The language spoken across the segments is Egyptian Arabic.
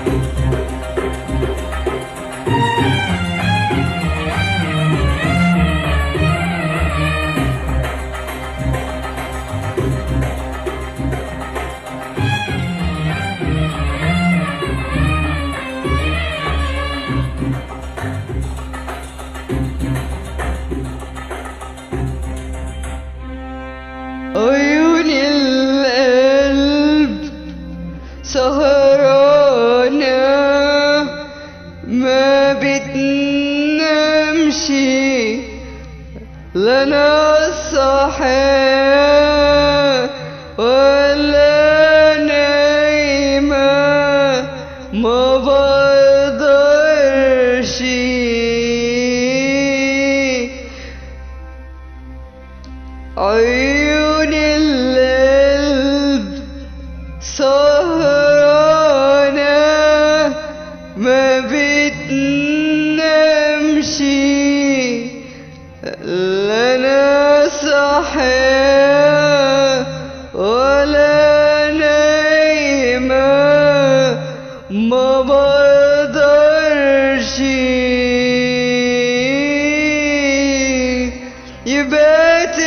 عيون القلب سهرانة ما بتنامش لا انا صاحي ولا نايمة ما بقدرش عيون القلب سهرانة ما بتنامش لا انا صاحي ولا نايمة ما بقدرش يبات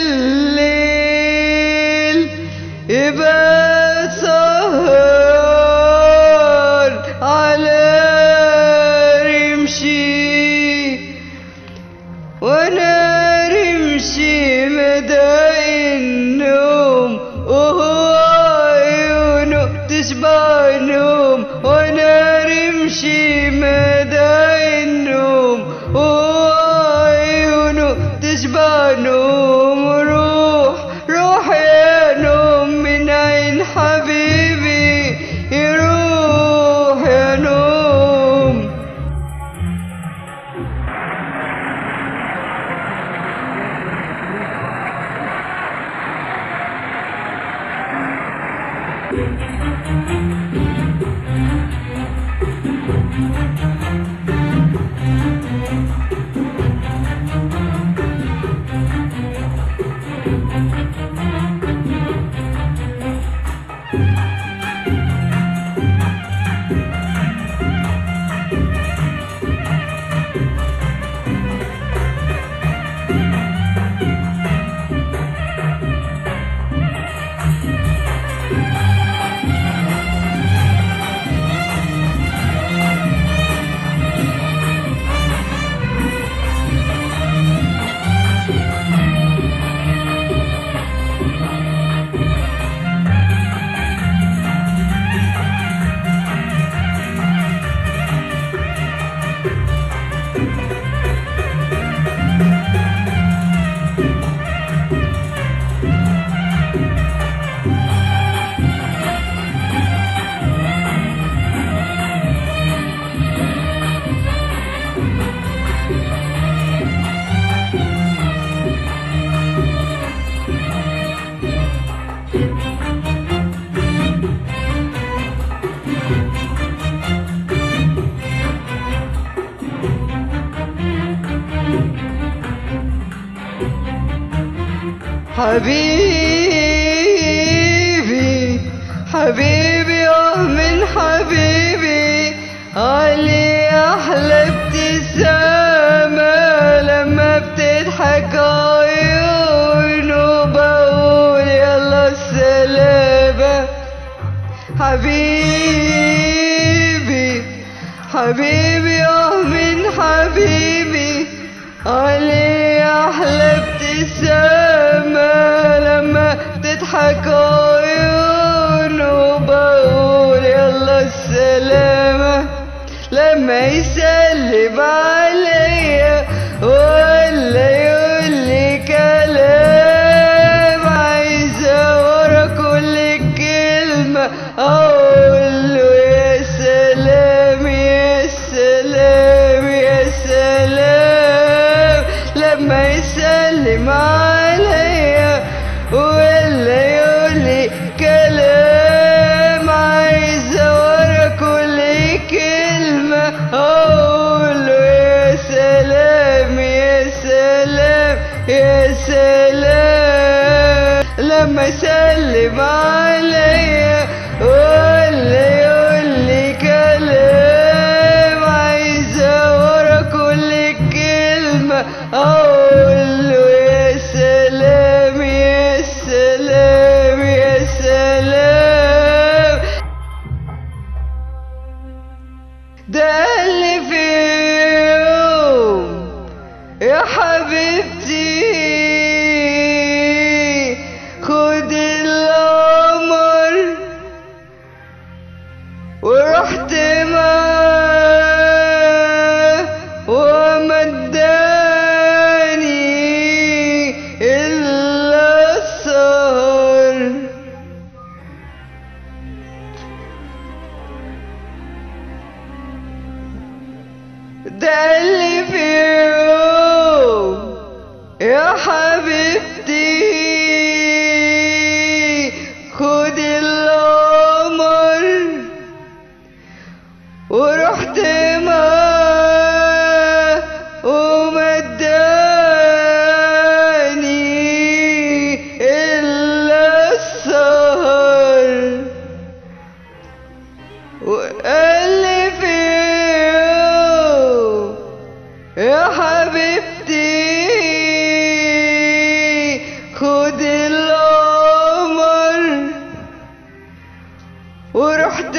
الليل يبات سهر على رمشي وانا رمشي مدى النوم وهو عيونه تشبع نوم وانا رمشي مدى النوم وهو عيونه تشبع نوم روح روح يا نوم من عين حبيبي يروح يا نوم حبيبي حبيبي اه من حبيبي علي احلى ابتسامة لما بتضحك عيونه بقول يلا السلامة حبيبي حبيبي اه من حبيبي علي احلى ابتسامة لما تضحك عيونه بقول يلا السلامة لما يسلم عليا ولا يقول لي كلام عايزة ورا كل كلمة اقول له يا سلام يا سلام يا سلام لما يسلم عليا ولا يقول لي كلام عايزة ورا كل كلمة اقول له يا سلام يا سلام يا سلام لما يسلم عليا ولا يقول لي كلام ده اللي في يوم يا حبيبتي خد القمر ورحت معاه وما اداني الا السهر ده اللي في يوم يا حبيبتي خد القمر ورحت معاه وما اداني الا السهر وقال لي في يوم يا حبيبتي خد القمر ورحت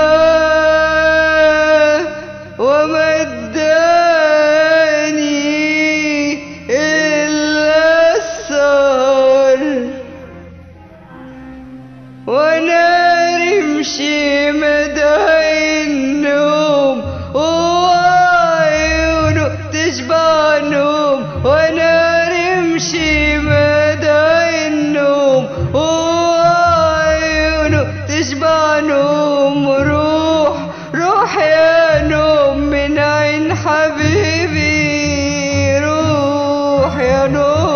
معاه وما اداني الا السهر وانا رمشي مدى النوم وعيونه تشبع نوم وانا رمشي مدى النوم وعيونه تشبع نوم روح روح يا نوم من عين حبيبي روح يا نوم